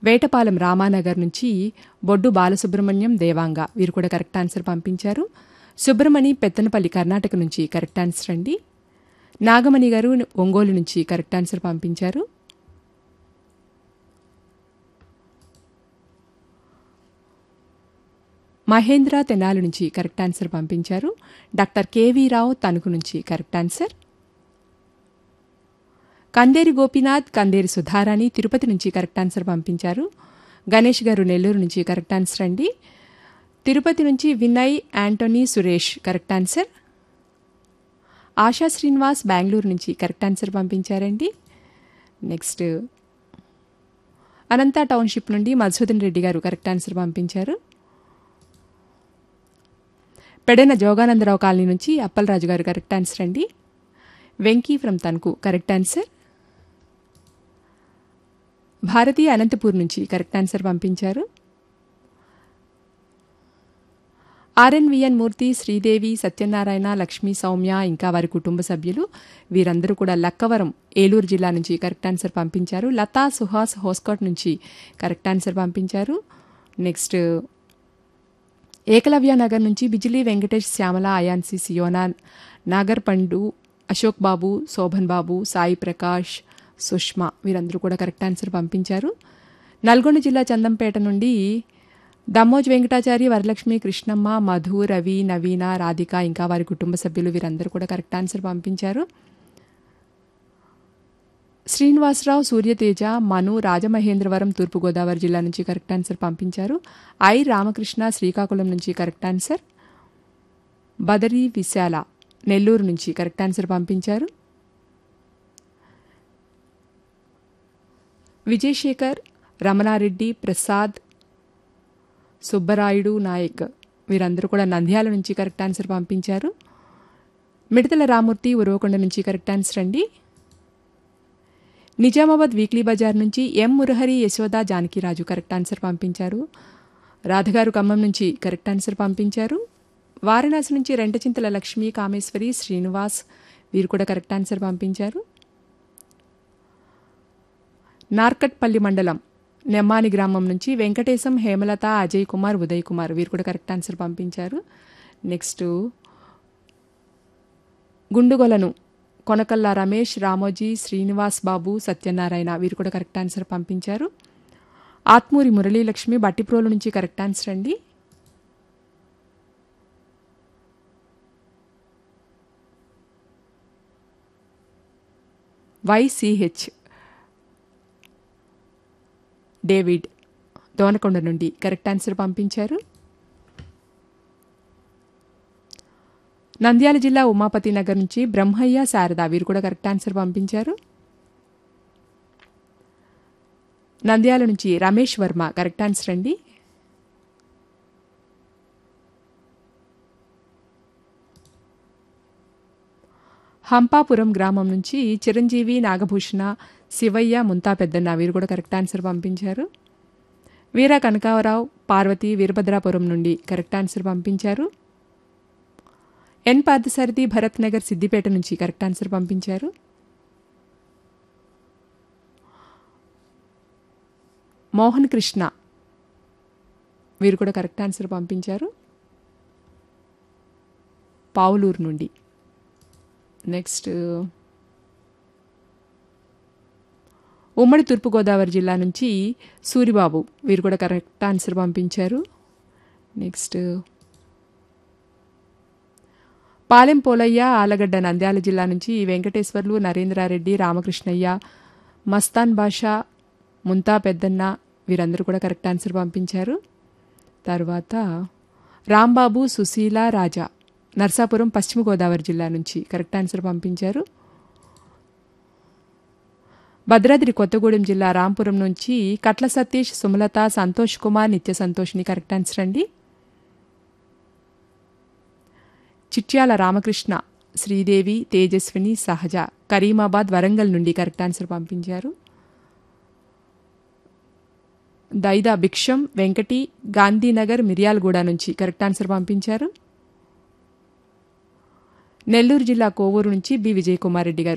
వేటపాలెం రామానగర్ నుంచి బొడ్డు బాలసుబ్రహ్మణ్యం దేవాంగ వీరు కూడా కరెక్ట్ ఆన్సర్ పంపించారు సుబ్రమణి పెత్తనపల్లి కర్ణాటక నుంచి కరెక్ట్ ఆన్సర్ అండి నాగమణి గారు ఒంగోలు నుంచి కరెక్ట్ ఆన్సర్ పంపించారు మహేంద్ర తెనాలి నుంచి కరెక్ట్ ఆన్సర్ పంపించారు డాక్టర్ కేవీ రావు తణుకు నుంచి కరెక్ట్ ఆన్సర్ కందేరి గోపీనాథ్ కందేరి సుధారాణి తిరుపతి నుంచి కరెక్ట్ ఆన్సర్ పంపించారు గణేష్ గారు నెల్లూరు నుంచి కరెక్ట్ ఆన్సర్ అండి తిరుపతి నుంచి Vinay Antony Suresh correct answer Asha Srinivas Bengaluru నుంచి కరెక్ట్ ఆన్సర్ పంపించారండి నెక్స్ట్ అనంత టౌన్షిప్ నుండి మధుసూదన్ రెడ్డి గారు కరెక్ట్ ఆన్సర్ పంపించారు పెడన జోగానందరావు కాలనీ నుంచి అప్పలరాజు గారు కరెక్ట్ ఆన్సర్ అండి Venky from Tanuku correct answer Bharatiya Anantapur నుంచి కరెక్ట్ ఆన్సర్ పంపించారు ఆర్ఎన్విఎన్ మూర్తి శ్రీదేవి సత్యనారాయణ లక్ష్మీ సౌమ్య ఇంకా వారి కుటుంబ సభ్యులు వీరందరూ కూడా లక్కవరం ఏలూరు జిల్లా నుంచి కరెక్ట్ ఆన్సర్ పంపించారు లతా సుహాస్ హోస్కోట్ నుంచి కరెక్ట్ ఆన్సర్ పంపించారు నెక్స్ట్ ఏకలవ్య నగర్ నుంచి బిజిలీ వెంకటేష్ శ్యామల అయాన్సి సియోనా నాగర్ పండు అశోక్ బాబు శోభన్ బాబు సాయి ప్రకాష్ సుష్మా వీరందరూ కూడా కరెక్ట్ ఆన్సర్ పంపించారు నల్గొండ జిల్లా చందంపేట నుండి దమ్మోజ్ వెంకటాచారి వరలక్ష్మి కృష్ణమ్మ మధు రవి నవీన రాధిక ఇంకా వారి కుటుంబ సభ్యులు వీరందరూ కూడా కరెక్ట్ ఆన్సర్ పంపించారు శ్రీనివాసరావు సూర్యతేజ మను రాజమహేంద్రవరం తూర్పుగోదావరి జిల్లా నుంచి కరెక్ట్ ఆన్సర్ పంపించారు ఐ రామకృష్ణ శ్రీకాకుళం నుంచి కరెక్ట్ ఆన్సర్ బదరి విశాల నెల్లూరు నుంచి కరెక్ట్ ఆన్సర్ పంపించారు విజయశేఖర్ రమణారెడ్డి ప్రసాద్ సుబ్బరాయుడు నాయక్ వీరందరూ కూడా నంద్యాల నుంచి కరెక్ట్ ఆన్సర్ పంపించారు మిడతల రామూర్తి ఉరవకొండ నుంచి కరెక్ట్ ఆన్సర్ అండి నిజామాబాద్ వీక్లీ బజార్ నుంచి M Murahari Yashoda Janakiraju correct answer పంపించారు రాధగారు ఖమ్మం నుంచి కరెక్ట్ ఆన్సర్ పంపించారు వారణాసి నుంచి రెంటచింతల లక్ష్మి కామేశ్వరి శ్రీనివాస్ వీరు కూడా కరెక్ట్ ఆన్సర్ పంపించారు నార్కట్పల్లి మండలం నెమ్మాని గ్రామం నుంచి వెంకటేశం హేమలత అజయ్ కుమార్ ఉదయ్ కుమార్ వీరు కూడా కరెక్ట్ ఆన్సర్ పంపించారు నెక్స్ట్ గుండుగొలను కొనకల్లా రమేష్ రామోజీ శ్రీనివాస్ బాబు సత్యనారాయణ వీరు కూడా కరెక్ట్ ఆన్సర్ పంపించారు ఆత్మూరి మురళీలక్ష్మి బట్టిప్రోలు నుంచి కరెక్ట్ ఆన్సర్ అండి వైసిహెచ్ డేవిడ్ దోనకొండ నుండి కరెక్ట్ ఆన్సర్ పంపించారు నంద్యాల జిల్లా ఉమాపతి నగర్ నుంచి బ్రహ్మయ్య శారద వీరు కూడా కరెక్ట్ ఆన్సర్ పంపించారు నంద్యాల నుంచి రమేష్ వర్మ కరెక్ట్ ఆన్సర్ అండి హంపాపురం గ్రామం నుంచి చిరంజీవి నాగభూషణ శివయ్య ముంతా పెద్దన్న వీరు కూడా కరెక్ట్ ఆన్సర్ పంపించారు వీర కనకావరావు పార్వతి వీరభద్రాపురం నుండి కరెక్ట్ ఆన్సర్ పంపించారు ఎన్ పార్థసారథి భరత్ నగర్ సిద్దిపేట నుంచి కరెక్ట్ ఆన్సర్ పంపించారు మోహన్ కృష్ణ వీరు కూడా కరెక్ట్ ఆన్సర్ పంపించారు పావులూరు నుండి నెక్స్ట్ ఉమ్మడి తూర్పుగోదావరి జిల్లా నుంచి సూరిబాబు వీరు కూడా కరెక్ట్ ఆన్సర్ పంపించారు నెక్స్ట్ పాలెం పోలయ్య ఆలగడ్డ నంద్యాల జిల్లా నుంచి వెంకటేశ్వర్లు నరేంద్రారెడ్డి రామకృష్ణయ్య మస్తాన్ బాషా ముంతా పెద్దన్న వీరందరూ కూడా కరెక్ట్ ఆన్సర్ పంపించారు తర్వాత రాంబాబు సుశీల రాజా నర్సాపురం పశ్చిమ గోదావరి జిల్లా నుంచి కరెక్ట్ ఆన్సర్ పంపించారు భద్రాద్రి కొత్తగూడెం జిల్లా రాంపురం నుంచి కట్ల సతీష్ సుమలత సంతోష్ కుమార్ నిత్య సంతోష్ని కరెక్ట్ ఆన్సర్ అండి చిట్యాల రామకృష్ణ శ్రీదేవి తేజస్విని సహజ కరీమాబాద్ వరంగల్ నుండి కరెక్ట్ ఆన్సర్ పంపించారు దైదా భిక్షం వెంకటి గాంధీనగర్ మిర్యాలగూడ నుంచి కరెక్ట్ ఆన్సర్ పంపించారు నెల్లూరు జిల్లా కోవూరు నుంచి బి విజయకుమార్ రెడ్డి గారు